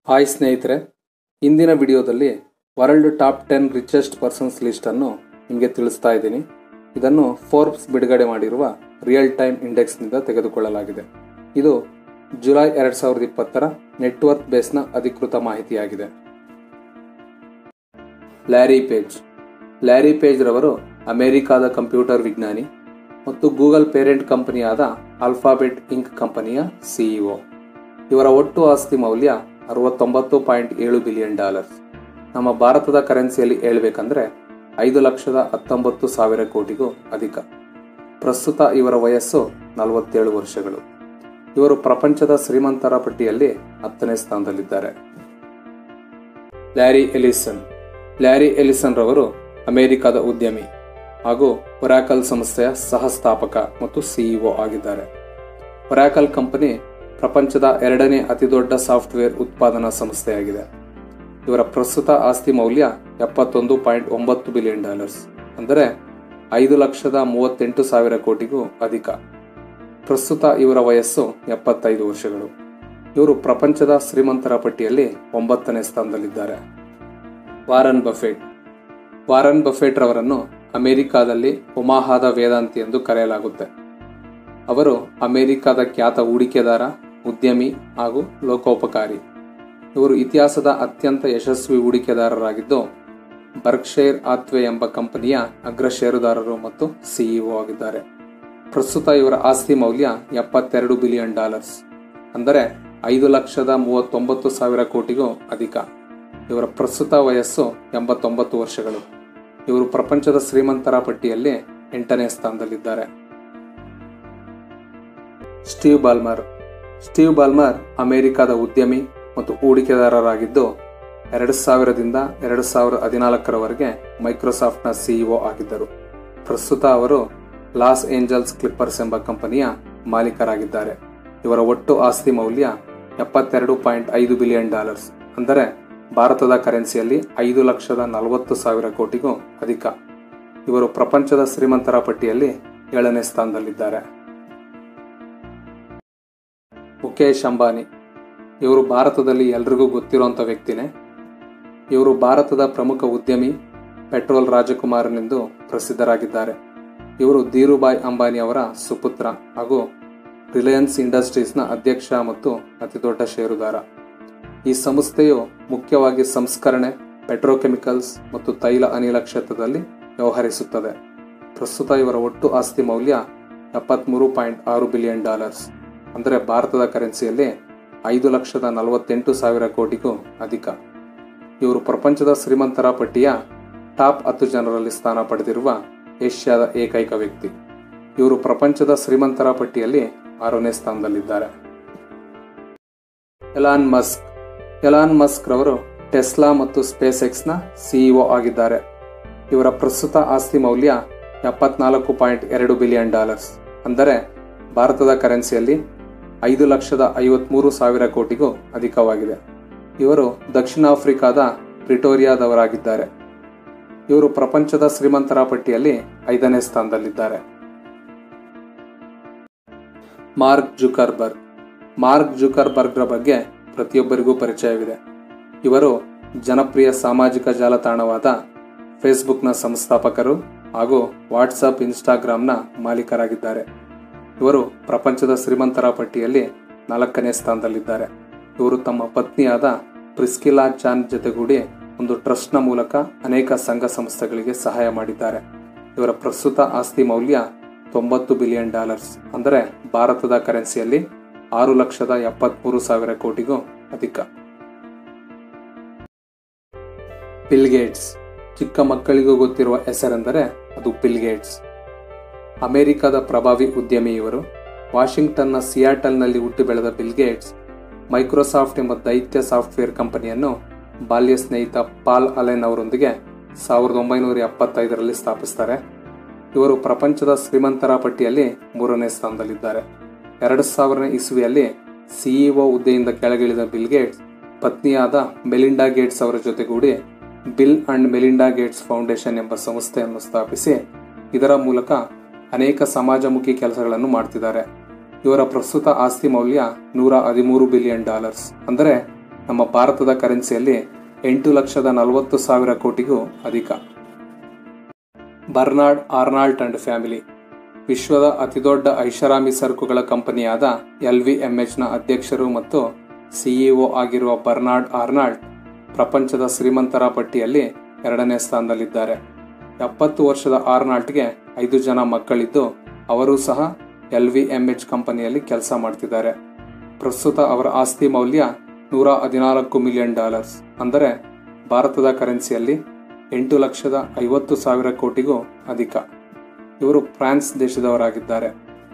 hi ಸ್ನೇಹಿತರೆ ಇಂದಿನ ವಿಡಿಯೋದಲ್ಲಿ world top ten richest persons ಲಿಸ್ಟನ್ನು ನಿಮಗೆ ತಿಳಿಸ್ತಾ ಇದ್ದೀನಿ ಇದನ್ನು ಫೋರ್ಬ್ಸ್ ಬಿಡುಗಡೆ ಮಾಡಿರುವ ರಿಯಲ್ ಟೈಮ್ ಇಂಡೆಕ್ಸ್ನಿಂದ ತೆಗೆದುಕೊಳ್ಳಲಾಗಿದೆ ಇದು ಜುಲೈ ಎರಡು ಸಾವಿರದ ಇಪ್ಪತ್ತರ ನೆಟ್ವರ್ಕ್ ಬೇಸ್ನ ಅಧಿಕೃತ ಮಾಹಿತಿಯಾಗಿದೆ ಲ್ಯಾರಿ ಪೇಜ್ ಲ್ಯಾರಿ ಪೇಜ್ ರವರು ಅಮೆರಿಕಾದ ಕಂಪ್ಯೂಟರ್ ವಿಜ್ಞಾನಿ ಮತ್ತು ಗೂಗಲ್ ಪೇರೆಂಟ್ ಕಂಪನಿಯಾದ ಆಲ್ಫಾಬೆಟ್ ಇಂಕ್ ಕಂಪನಿಯ ಸಿಇಒ ಇವರ ಒಟ್ಟು ಆಸ್ತಿ ಮೌಲ್ಯ ಅರವತ್ತೊಂಬತ್ತು ಪಾಯಿಂಟ್ ಏಳು ಬಿಲಿಯನ್ ಡಾಲರ್ಸ್ ನಮ್ಮ ಭಾರತದ ಕರೆನ್ಸಿಯಲ್ಲಿ ಹೇಳ್ಬೇಕಂದ್ರೆ ಐದು ಲಕ್ಷದ ಹತ್ತೊಂಬತ್ತು ಸಾವಿರ ಕೋಟಿಗೂ ಅಧಿಕ ಪ್ರಸ್ತುತ ಇವರ ವಯಸ್ಸು ನಲವತ್ತೇಳು ವರ್ಷಗಳು ಇವರು ಪ್ರಪಂಚದ ಶ್ರೀಮಂತರ ಪಟ್ಟಿಯಲ್ಲಿ ಹತ್ತನೇ ಸ್ಥಾನದಲ್ಲಿದ್ದಾರೆ ಲ್ಯಾರಿ ಎಲಿಸನ್ ಲ್ಯಾರಿ ಎಲಿಸನ್ ರವರು ಅಮೆರಿಕದ ಉದ್ಯಮಿ ಹಾಗೂ ಒರಾಕಲ್ ಸಂಸ್ಥೆಯ ಸಹಸ್ಥಾಪಕ ಮತ್ತು ಸಿಇಒ ಆಗಿದ್ದಾರೆ ಒರಾಕಲ್ ಕಂಪನಿ ಪ್ರಪಂಚದ ಎರಡನೇ ಅತಿದೊಡ್ಡ ಸಾಫ್ಟ್ವೇರ್ ಉತ್ಪಾದನಾ ಸಂಸ್ಥೆಯಾಗಿದೆ ಇವರ ಪ್ರಸ್ತುತ ಆಸ್ತಿ ಮೌಲ್ಯ ಎಪ್ಪತ್ತೊಂದು ಪಾಯಿಂಟ್ ಒಂಬತ್ತು ಬಿಲಿಯನ್ ಡಾಲರ್ಸ್ ಅಂದರೆ ಐದು ಲಕ್ಷದ ಮೂವತ್ತೆಂಟು ಸಾವಿರ ಕೋಟಿಗೂ ಅಧಿಕ ಪ್ರಸ್ತುತ ಇವರ ವಯಸ್ಸು ಎಪ್ಪತ್ತೈದು ವರ್ಷಗಳು ಇವರು ಪ್ರಪಂಚದ ಶ್ರೀಮಂತರ ಪಟ್ಟಿಯಲ್ಲಿ ಒಂಬತ್ತನೇ ಸ್ಥಾನದಲ್ಲಿದ್ದಾರೆ ವಾರನ್ ಬಫೆಟ್ ವಾರನ್ ಬಫೆಟ್ ರವರನ್ನು ಅಮೆರಿಕಾದಲ್ಲಿ ಒಮಾಹಾದ ವೇದಾಂತಿ ಎಂದು ಕರೆಯಲಾಗುತ್ತೆ ಅವರು ಅಮೆರಿಕದ ಖ್ಯಾತ ಹೂಡಿಕೆದಾರ ಉದ್ಯಮಿ ಹಾಗೂ ಲೋಕೋಪಕಾರಿ ಇವರು ಇತಿಹಾಸದ ಅತ್ಯಂತ ಯಶಸ್ವಿ ಹೂಡಿಕೆದಾರರಾಗಿದ್ದು ಬರ್ಕ್ಷೈರ್ ಆತ್ವೆ ಎಂಬ ಕಂಪನಿಯ ಅಗ್ರ ಷೇರುದಾರರು ಮತ್ತು ಸಿಇಒ ಆಗಿದ್ದಾರೆ ಪ್ರಸ್ತುತ ಇವರ ಆಸ್ತಿ ಮೌಲ್ಯ ಎಪ್ಪತ್ತೆರಡು ಬಿಲಿಯನ್ ಡಾಲರ್ಸ್ ಅಂದರೆ ಐದು ಲಕ್ಷದ ಮೂವತ್ತೊಂಬತ್ತು ಸಾವಿರ ಕೋಟಿಗೂ ಅಧಿಕ ಇವರ ಪ್ರಸ್ತುತ ವಯಸ್ಸು ಎಂಬತ್ತೊಂಬತ್ತು ವರ್ಷಗಳು ಇವರು ಪ್ರಪಂಚದ ಶ್ರೀಮಂತರ ಪಟ್ಟಿಯಲ್ಲಿ ಎಂಟನೇ ಸ್ಥಾನದಲ್ಲಿದ್ದಾರೆ ಸ್ಟೀವ್ ಬಾಲ್ಮರ್ ಸ್ಟೀವ್ ಬಾಲ್ಮರ್ ಅಮೆರಿಕದ ಉದ್ಯಮಿ ಮತ್ತು ಹೂಡಿಕೆದಾರರಾಗಿದ್ದು ಎರಡು ಸಾವಿರದಿಂದ ಎರಡು ಸಾವಿರದ ಹದಿನಾಲ್ಕರವರೆಗೆ ಮೈಕ್ರೋಸಾಫ್ಟ್ನ ಸಿಇಒ ಆಗಿದ್ದರು ಪ್ರಸ್ತುತ ಅವರು ಲಾಸ್ ಏಂಜಲ್ಸ್ ಕ್ಲಿಪ್ಪರ್ಸ್ ಎಂಬ ಕಂಪನಿಯ ಮಾಲೀಕರಾಗಿದ್ದಾರೆ ಇವರ ಒಟ್ಟು ಆಸ್ತಿ ಮೌಲ್ಯ ಎಪ್ಪತ್ತೆರಡು ಪಾಯಿಂಟ್ ಐದು ಬಿಲಿಯನ್ ಡಾಲರ್ಸ್ ಅಂದರೆ ಭಾರತದ ಕರೆನ್ಸಿಯಲ್ಲಿ ಐದು ಲಕ್ಷದ ನಲವತ್ತು ಸಾವಿರ ಕೋಟಿಗೂ ಅಧಿಕ ಇವರು ಪ್ರಪಂಚದ ಶ್ರೀಮಂತರ ಪಟ್ಟಿಯಲ್ಲಿ ಏಳನೇ ಸ್ಥಾನದಲ್ಲಿದ್ದಾರೆ ಮುಖೇಶ್ ಅಂಬಾನಿ ಇವರು ಭಾರತದಲ್ಲಿ ಎಲ್ರಿಗೂ ಗೊತ್ತಿರುವಂಥ ವ್ಯಕ್ತಿನೇ ಇವರು ಭಾರತದ ಪ್ರಮುಖ ಉದ್ಯಮಿ ಪೆಟ್ರೋಲ್ ರಾಜಕುಮಾರನೆಂದು ಪ್ರಸಿದ್ಧರಾಗಿದ್ದಾರೆ ಇವರು ಧೀರುಭಾಯ್ ಅಂಬಾನಿ ಅವರ ಸುಪುತ್ರ ಹಾಗೂ ರಿಲಯನ್ಸ್ ಇಂಡಸ್ಟ್ರೀಸ್ನ ಅಧ್ಯಕ್ಷ ಮತ್ತು ಅತಿದೊಡ್ಡ ಷೇರುದಾರ ಈ ಸಂಸ್ಥೆಯು ಮುಖ್ಯವಾಗಿ ಸಂಸ್ಕರಣೆ ಪೆಟ್ರೋಕೆಮಿಕಲ್ಸ್ ಮತ್ತು ತೈಲ ಅನಿಲ ಕ್ಷೇತ್ರದಲ್ಲಿ ವ್ಯವಹರಿಸುತ್ತದೆ ಪ್ರಸ್ತುತ ಇವರ ಒಟ್ಟು ಆಸ್ತಿ ಮೌಲ್ಯ ಎಪ್ಪತ್ತ್ಮೂರು ಪಾಯಿಂಟ್ ಆರು ಬಿಲಿಯನ್ ಡಾಲರ್ಸ್ ಅಂದರೆ ಭಾರತದ ಕರೆನ್ಸಿಯಲ್ಲಿ ಐದು ಲಕ್ಷದ ನಲವತ್ತೆಂಟು ಸಾವಿರ ಕೋಟಿಗೂ ಅಧಿಕ ಇವರು ಪ್ರಪಂಚದ ಶ್ರೀಮಂತರ ಪಟ್ಟಿಯ ಟಾಪ್ ಹತ್ತು ಜನರಲ್ಲಿ ಸ್ಥಾನ ಪಡೆದಿರುವ ಏಷ್ಯಾದ ಏಕೈಕ ವ್ಯಕ್ತಿ ಇವರು ಪ್ರಪಂಚದ ಶ್ರೀಮಂತರ ಪಟ್ಟಿಯಲ್ಲಿ ಆರನೇ ಸ್ಥಾನದಲ್ಲಿದ್ದಾರೆ ಎಲಾನ್ ಮಸ್ಕ್ ಎಲಾನ್ ಮಸ್ಕ್ ರವರು ಟೆಸ್ಲಾ ಮತ್ತು ಸ್ಪೇಸ್ ಎಕ್ಸ್ನ ಸಿಇಒ ಆಗಿದ್ದಾರೆ ಇವರ ಪ್ರಸ್ತುತ ಆಸ್ತಿ ಮೌಲ್ಯ ಎಪ್ಪತ್ನಾಲ್ಕು ಪಾಯಿಂಟ್ ಎರಡು ಬಿಲಿಯನ್ ಡಾಲರ್ಸ್ ಅಂದರೆ ಭಾರತದ ಕರೆನ್ಸಿಯಲ್ಲಿ ಐದು ಲಕ್ಷದ ಐವತ್ಮೂರು ಸಾವಿರ ಕೋಟಿಗೂ ಅಧಿಕವಾಗಿದೆ ಇವರು ದಕ್ಷಿಣ ಆಫ್ರಿಕಾದ ಪ್ರಿಟೋರಿಯಾದವರಾಗಿದ್ದಾರೆ ಇವರು ಪ್ರಪಂಚದ ಶ್ರೀಮಂತರ ಪಟ್ಟಿಯಲ್ಲಿ ಐದನೇ ಸ್ಥಾನದಲ್ಲಿದ್ದಾರೆ ಮಾರ್ಕ್ ಜುಕರ್ಬರ್ಗ್ ಮಾರ್ಕ್ ಜುಕರ್ಬರ್ಗ್ರ ಬಗ್ಗೆ ಪ್ರತಿಯೊಬ್ಬರಿಗೂ ಪರಿಚಯವಿದೆ ಇವರು ಜನಪ್ರಿಯ ಸಾಮಾಜಿಕ ಜಾಲತಾಣವಾದ ಫೇಸ್ಬುಕ್ನ ಸಂಸ್ಥಾಪಕರು ಹಾಗೂ ವಾಟ್ಸಪ್ ಇನ್ಸ್ಟಾಗ್ರಾಮ್ನ ಮಾಲೀಕರಾಗಿದ್ದಾರೆ ಇವರು ಪ್ರಪಂಚದ ಶ್ರೀಮಂತರ ಪಟ್ಟಿಯಲ್ಲಿ ನಾಲ್ಕನೇ ಸ್ಥಾನದಲ್ಲಿದ್ದಾರೆ ಇವರು ತಮ್ಮ ಪತ್ನಿಯಾದ ಪ್ರಿಸ್ಕಿಲಾ ಚಾನ್ ಜೊತೆಗೂಡಿ ಒಂದು ಟ್ರಸ್ಟ್ನ ಮೂಲಕ ಅನೇಕ ಸಂಘ ಸಂಸ್ಥೆಗಳಿಗೆ ಸಹಾಯ ಮಾಡಿದ್ದಾರೆ ಇವರ ಪ್ರಸ್ತುತ ಆಸ್ತಿ ಮೌಲ್ಯ ತೊಂಬತ್ತು ಬಿಲಿಯನ್ ಡಾಲರ್ಸ್ ಅಂದರೆ ಭಾರತದ ಕರೆನ್ಸಿಯಲ್ಲಿ ಆರು ಲಕ್ಷದ ಎಪ್ಪತ್ಮೂರು ಸಾವಿರ ಕೋಟಿಗೂ ಅಧಿಕ ಬಿಲ್ ಗೇಟ್ಸ್ ಚಿಕ್ಕ ಮಕ್ಕಳಿಗೂ ಗೊತ್ತಿರುವ ಹೆಸರೆಂದರೆ ಅದು ಬಿಲ್ ಗೇಟ್ಸ್ ಅಮೆರಿಕದ ಪ್ರಭಾವಿ ಉದ್ಯಮಿ ಇವರು ವಾಷಿಂಗ್ಟನ್ನ ಸಿಯಾಟಲ್ನಲ್ಲಿ ಹುಟ್ಟಿ ಬೆಳೆದ ಬಿಲ್ ಗೇಟ್ಸ್ ಮೈಕ್ರೋಸಾಫ್ಟ್ ಎಂಬ ದೈತ್ಯ ಸಾಫ್ಟ್ವೇರ್ ಕಂಪನಿಯನ್ನು ಬಾಲ್ಯ ಸ್ನೇಹಿತ ಪಾಲ್ ಅಲೆನ್ ಅವರೊಂದಿಗೆ ಸಾವಿರದ ಒಂಬೈನೂರ ಎಪ್ಪತ್ತೈದರಲ್ಲಿ ಸ್ಥಾಪಿಸ್ತಾರೆ ಇವರು ಪ್ರಪಂಚದ ಶ್ರೀಮಂತರ ಪಟ್ಟಿಯಲ್ಲಿ ಮೂರನೇ ಸ್ಥಾನದಲ್ಲಿದ್ದಾರೆ ಎರಡು ಸಾವಿರನೇ ಇಸ್ವಿಯಲ್ಲಿ ಸಿಇಒ ಹುದ್ದೆಯಿಂದ ಕೆಳಗಿಳಿದ ಬಿಲ್ ಗೇಟ್ಸ್ ಪತ್ನಿಯಾದ ಮೆಲಿಂಡಾ ಗೇಟ್ಸ್ ಅವರ ಜೊತೆಗೂಡಿ Bill and Melinda Gates Foundation ಎಂಬ ಸಂಸ್ಥೆಯನ್ನು ಸ್ಥಾಪಿಸಿ ಇದರ ಮೂಲಕ ಅನೇಕ ಸಮಾಜಮುಖಿ ಕೆಲಸಗಳನ್ನು ಮಾಡ್ತಿದ್ದಾರೆ ಇವರ ಪ್ರಸ್ತುತ ಆಸ್ತಿ ಮೌಲ್ಯ ನೂರ ಹದಿಮೂರು ಬಿಲಿಯನ್ ಡಾಲರ್ಸ್ ಅಂದರೆ ನಮ್ಮ ಭಾರತದ ಕರೆನ್ಸಿಯಲ್ಲಿ ಎಂಟು ಲಕ್ಷದ ನಲವತ್ತು ಸಾವಿರ ಕೋಟಿಗೂ ಅಧಿಕ ಬರ್ನಾರ್ಡ್ ಆರ್ನಾಲ್ಟ್ ಅಂಡ್ ಫ್ಯಾಮಿಲಿ ವಿಶ್ವದ ಅತಿದೊಡ್ಡ ಐಷಾರಾಮಿ ಸರಕುಗಳ ಕಂಪನಿಯಾದ ಎಲ್ ವಿ ನ ಅಧ್ಯಕ್ಷರು ಮತ್ತು ಸಿಇಒ ಆಗಿರುವ ಬರ್ನಾರ್ಡ್ ಆರ್ನಾಲ್ಡ್ ಪ್ರಪಂಚದ ಶ್ರೀಮಂತರ ಪಟ್ಟಿಯಲ್ಲಿ ಎರಡನೇ ಸ್ಥಾನದಲ್ಲಿದ್ದಾರೆ ಎಪ್ಪತ್ತು ವರ್ಷದ ಆರ್ನಾಲ್ಟ್ಗೆ ಐದು ಜನ ಮಕ್ಕಳಿದ್ದು ಅವರೂ ಸಹ ಎಲ್ ವಿ ಎಚ್ ಕಂಪನಿಯಲ್ಲಿ ಕೆಲಸ ಮಾಡ್ತಿದ್ದಾರೆ ಪ್ರಸ್ತುತ ಅವರ ಆಸ್ತಿ ಮೌಲ್ಯ ನೂರ ಹದಿನಾಲ್ಕು ಮಿಲಿಯನ್ ಡಾಲರ್ಸ್ ಅಂದರೆ ಭಾರತದ ಕರೆನ್ಸಿಯಲ್ಲಿ ಎಂಟು ಲಕ್ಷದ ಐವತ್ತು ಸಾವಿರ ಕೋಟಿಗೂ ಅಧಿಕ ಇವರು ಫ್ರಾನ್ಸ್ ದೇಶದವರಾಗಿದ್ದಾರೆ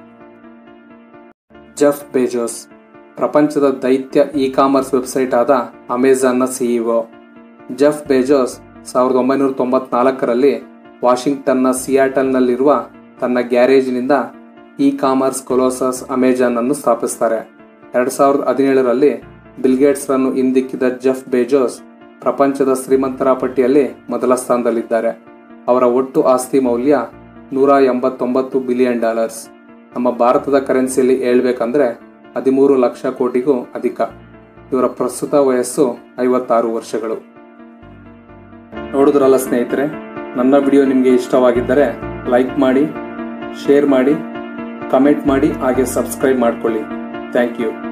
ಜೆಫ್ ಬೇಜೋಸ್ ಪ್ರಪಂಚದ ದೈತ್ಯ ಇ ಕಾಮರ್ಸ್ ವೆಬ್ಸೈಟ್ ಆದ ಅಮೆಜಾನ್ನ ಸಿಇಒ ಜೆಫ್ ಬೇಜೋಸ್ ಸಾವಿರದ ಒಂಬೈನೂರ ತೊಂಬತ್ನಾಲ್ಕರಲ್ಲಿ ವಾಷಿಂಗ್ಟನ್ನ ಸಿಯಾಟಲ್ನಲ್ಲಿರುವ ತನ್ನ ಗ್ಯಾರೇಜ್ನಿಂದ ಇ ಕಾಮರ್ಸ್ ಕೊಲೋಸಸ್ ಅಮೆಜಾನ್ ಅನ್ನು ಸ್ಥಾಪಿಸ್ತಾರೆ ಎರಡ್ ಸಾವಿರದ ಹದಿನೇಳರಲ್ಲಿ ಬಿಲ್ಗೇಟ್ಸ್ರನ್ನು ಹಿಂದಿಕ್ಕಿದ ಜೆಫ್ ಬೇಜೋಸ್ ಪ್ರಪಂಚದ ಶ್ರೀಮಂತರ ಪಟ್ಟಿಯಲ್ಲಿ ಮೊದಲ ಸ್ಥಾನದಲ್ಲಿದ್ದಾರೆ ಅವರ ಒಟ್ಟು ಆಸ್ತಿ ಮೌಲ್ಯ ನೂರ ಎಂಬತ್ತೊಂಬತ್ತು ಬಿಲಿಯನ್ ಡಾಲರ್ಸ್ ನಮ್ಮ ಭಾರತದ ಕರೆನ್ಸಿಯಲ್ಲಿ ಹೇಳ್ಬೇಕಂದ್ರೆ ಹದಿಮೂರು ಲಕ್ಷ ಕೋಟಿಗೂ ಅಧಿಕ ಇವರ ಪ್ರಸ್ತುತ ವಯಸ್ಸು ಐವತ್ತಾರು ವರ್ಷಗಳು ನೋಡಿದ್ರಲ್ಲ ಸ್ನೇಹಿತರೆ ನನ್ನ ವಿಡಿಯೋ ನಿಮಗೆ ಇಷ್ಟವಾಗಿದ್ದರೆ ಲೈಕ್ ಮಾಡಿ ಶೇರ್ ಮಾಡಿ ಕಮೆಂಟ್ ಮಾಡಿ ಹಾಗೆ ಸಬ್ಸ್ಕ್ರೈಬ್ ಮಾಡ್ಕೊಳ್ಳಿ ಥ್ಯಾಂಕ್ ಯು